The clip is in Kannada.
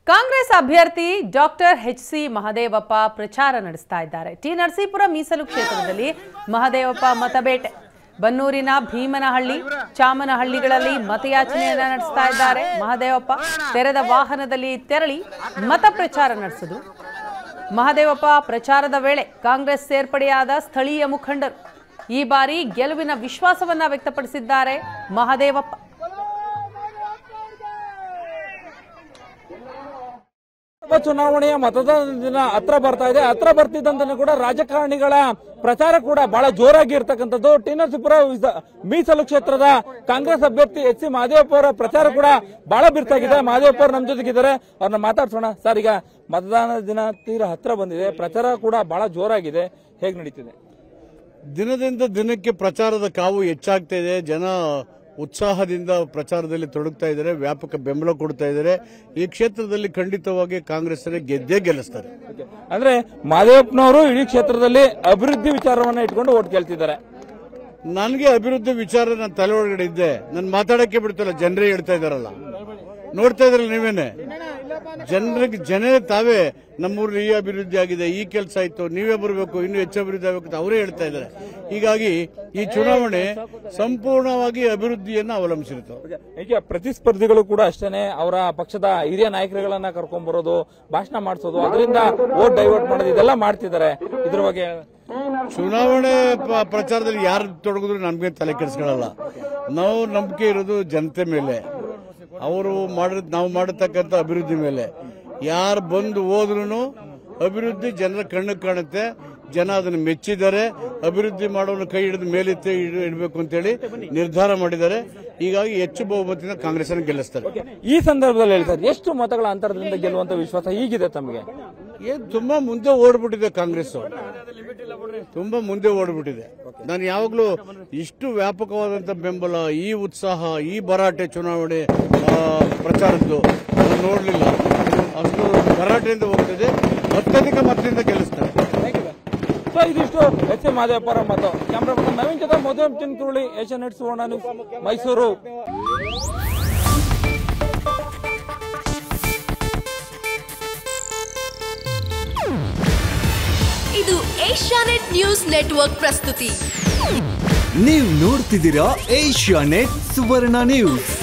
ಕಾಂಗ್ರೆಸ್ ಅಭ್ಯರ್ಥಿ ಡಾಕ್ಟರ್ ಎಚ್ ಸಿ ಮಹದೇವಪ್ಪ ಪ್ರಚಾರ ನಡೆಸ್ತಾ ಇದ್ದಾರೆ ಟಿ ನರಸೀಪುರ ಮೀಸಲು ಕ್ಷೇತ್ರದಲ್ಲಿ ಮಹದೇವಪ್ಪ ಮತಬೇಟೆ ಬನ್ನೂರಿನ ಭೀಮನಹಳ್ಳಿ ಚಾಮನಹಳ್ಳಿಗಳಲ್ಲಿ ಮತಯಾಚನೆಯನ್ನ ನಡೆಸ್ತಾ ಇದ್ದಾರೆ ಮಹದೇವಪ್ಪ ತೆರೆದ ವಾಹನದಲ್ಲಿ ತೆರಳಿ ಮತ ಪ್ರಚಾರ ನಡೆಸಿದ್ರು ಮಹದೇವಪ್ಪ ಪ್ರಚಾರದ ವೇಳೆ ಕಾಂಗ್ರೆಸ್ ಸೇರ್ಪಡೆಯಾದ ಸ್ಥಳೀಯ ಮುಖಂಡರು ಈ ಬಾರಿ ಗೆಲುವಿನ ವಿಶ್ವಾಸವನ್ನ ವ್ಯಕ್ತಪಡಿಸಿದ್ದಾರೆ ಮಹದೇವಪ್ಪ ಲೋಕಸಭಾ ಚುನಾವಣೆಯ ಮತದಾನ ದಿನ ಹತ್ರ ಬರ್ತಾ ಇದೆ ಹತ್ರ ಬರ್ತಿದ್ದಂತೆ ಕೂಡ ರಾಜಕಾರಣಿಗಳ ಪ್ರಚಾರ ಕೂಡ ಬಹಳ ಜೋರಾಗಿ ಇರ್ತಕ್ಕಂಥದ್ದು ಟಿ ನರಸೀಪುರ ವಿಸ- ಮೀಸಲು ಕ್ಷೇತ್ರದ ಕಾಂಗ್ರೆಸ್ ಅಭ್ಯರ್ಥಿ ಎಚ್ ಸಿ ಮಹದೇವಪ್ಪ ಅವರ ಪ್ರಚಾರ ಕೂಡ ಬಹಳ ಬಿರ್ತಾಗಿದೆ ಮಹದೇವಪ್ಪ ಅವರು ನಮ್ಮ ಜೊತೆಗಿದ್ದಾರೆ ಅವ್ರನ್ನ ಮಾತಾಡ್ಸೋಣ ಸರ್ ಈಗ ಮತದಾನ ದಿನ ತೀರಾ ಹತ್ರ ಬಂದಿದೆ ಪ್ರಚಾರ ಕೂಡ ಬಹಳ ಜೋರಾಗಿದೆ ಹೇಗೆ ನಡೀತಿದೆ ದಿನದಿಂದ ದಿನಕ್ಕೆ ಪ್ರಚಾರದ ಕಾವು ಹೆಚ್ಚಾಗ್ತಾ ಇದೆ ಜನ ಉತ್ಸಾಹದಿಂದ ಪ್ರಚಾರದಲ್ಲಿ ತೊಡಗ್ತಾ ಇದ್ದಾರೆ ವ್ಯಾಪಕ ಬೆಂಬಲ ಕೊಡ್ತಾ ಇದ್ದಾರೆ ಈ ಕ್ಷೇತ್ರದಲ್ಲಿ ಖಂಡಿತವಾಗಿ ಕಾಂಗ್ರೆಸ್ ಗೆದ್ದೇ ಗೆಲ್ಲಿಸ್ತಾರೆ ಅಂದ್ರೆ ಮಹದೇವಪ್ಪನವರು ಇಡೀ ಕ್ಷೇತ್ರದಲ್ಲಿ ಅಭಿವೃದ್ಧಿ ವಿಚಾರವನ್ನ ಇಟ್ಕೊಂಡು ಓಟ್ ಕೇಳ್ತಿದ್ದಾರೆ ನನಗೆ ಅಭಿವೃದ್ಧಿ ವಿಚಾರ ನನ್ನ ತಲೆ ಒಳಗಡೆ ಇದ್ದೆ ನಾನು ಮಾತಾಡಕ್ಕೆ ಬಿಡ್ತಲ್ಲ ಜನರೇ ಹೇಳ್ತಾ ಇದಾರಲ್ಲ ನೋಡ್ತಾ ಇದ್ರಲ್ಲ ನೀವೇನೆ ಜನರಿಗೆ ಜನ ತಾವೇ ನಮ್ಮೂರಲ್ಲಿ ಈ ಅಭಿವೃದ್ಧಿ ಆಗಿದೆ ಈ ಕೆಲಸ ಆಯ್ತು ನೀವೇ ಬರಬೇಕು ಇನ್ನೂ ಹೆಚ್ಚು ಅಭಿವೃದ್ಧಿ ಆಗಬೇಕು ಅಂತ ಅವರೇ ಹೇಳ್ತಾ ಇದ್ದಾರೆ ಹೀಗಾಗಿ ಈ ಚುನಾವಣೆ ಸಂಪೂರ್ಣವಾಗಿ ಅಭಿವೃದ್ಧಿಯನ್ನು ಅವಲಂಬಿಸಿರುತ್ತೆ ಈಗ ಪ್ರತಿಸ್ಪರ್ಧಿಗಳು ಕೂಡ ಅಷ್ಟೇನೆ ಅವರ ಪಕ್ಷದ ಹಿರಿಯ ನಾಯಕರುಗಳನ್ನ ಕರ್ಕೊಂಡ್ ಬರೋದು ಭಾಷಣ ಮಾಡಿಸೋದು ಅದರಿಂದ ವೋಟ್ ಡೈವರ್ಟ್ ಮಾಡೋದು ಇದೆಲ್ಲ ಮಾಡ್ತಿದ್ದಾರೆ ಇದ್ರ ಬಗ್ಗೆ ಚುನಾವಣೆ ಪ- ಪ್ರಚಾರದಲ್ಲಿ ಯಾರು ತೊಡಗಿದ್ರು ನಮಗೆ ತಲೆ ಕೆಡಿಸ್ಕೊಳ್ಳಲ್ಲ ನಾವು ನಂಬಿಕೆ ಇರೋದು ಜನತೆ ಮೇಲೆ ಅವರು ಮಾಡಿದ ನಾವು ಮಾಡತಕ್ಕಂಥ ಅಭಿವೃದ್ಧಿ ಮೇಲೆ ಯಾರು ಬಂದು ಹೋದ್ರು ಅಭಿವೃದ್ಧಿ ಜನರ ಕಣ್ಣಿಗೆ ಕಾಣುತ್ತೆ ಜನ ಅದನ್ನು ಮೆಚ್ಚಿದ್ದಾರೆ ಅಭಿವೃದ್ಧಿ ಮಾಡೋನು ಕೈ ಹಿಡಿದು ಮೇಲೆತ್ತಿ ಇಡ್- ಇಡಬೇಕು ಅಂತೇಳಿ ನಿರ್ಧಾರ ಮಾಡಿದ್ದಾರೆ ಹೀಗಾಗಿ ಹೆಚ್ಚು ಬಹುಮತದಿಂದ ಕಾಂಗ್ರೆಸ್ ಅನ್ನು ಗೆಲ್ಲಿಸ್ತಾರೆ ಈ ಸಂದರ್ಭದಲ್ಲಿ ಹೇಳ್ತಾರೆ ಎಷ್ಟು ಮತಗಳ ಅಂತರದಿಂದ ಗೆಲ್ಲುವಂತ ವಿಶ್ವಾಸ ಈಗಿದೆ ತಮಗೆ ಏನ್ ತುಂಬಾ ಮುಂದೆ ಓಡ್ಬಿಟ್ಟಿದೆ ಕಾಂಗ್ರೆಸ್ ತುಂಬಾ ಮುಂದೆ ಓಡ್ಬಿಟ್ಟಿದೆ ನಾನು ಯಾವಾಗಲೂ ಇಷ್ಟು ವ್ಯಾಪಕವಾದಂತ ಬೆಂಬಲ ಈ ಉತ್ಸಾಹ ಈ ಭರಾಟೆ ಚುನಾವಣೆ ಆ, ಪ್ರಚಾರದ್ದು ನಾನು ನೋಡಲಿಲ್ಲ ಅಷ್ಟು ಭರಾಟೆಯಿಂದ ಹೋಗ್ತಿದೆ ಅತ್ಯಧಿಕ ಮತದಿಂದ ಗೆಲ್ಲಿಸ್ತಾರೆ ಸೊ ಇದಿಷ್ಟು ಎಚ್ ಎಂ ಮಹದೇವಪ್ಪ ಅವರ ಮತ ಕ್ಯಾಮ್ರಾ ಪರ್ಸನ್ ನವೀನ್ ಜೊತೆ ಮಧು ಚಿನ್ಕುರುಳಿ ಏಷ್ಯನ್ ನೆಟ್ ಸುವರ್ಣ ನ್ಯೂಸ್ ಮೈಸೂರು ಇದು ಏಷ್ಯಾನೆಟ್ ನ್ಯೂಸ್ ನೆಟ್ವರ್ಕ್ ಪ್ರಸ್ತುತಿ ನೀವು ನೋಡ್ತಿದ್ದೀರಾ ಏಷ್ಯಾ ನೆಟ್ ಸುವರ್ಣ ನ್ಯೂಸ್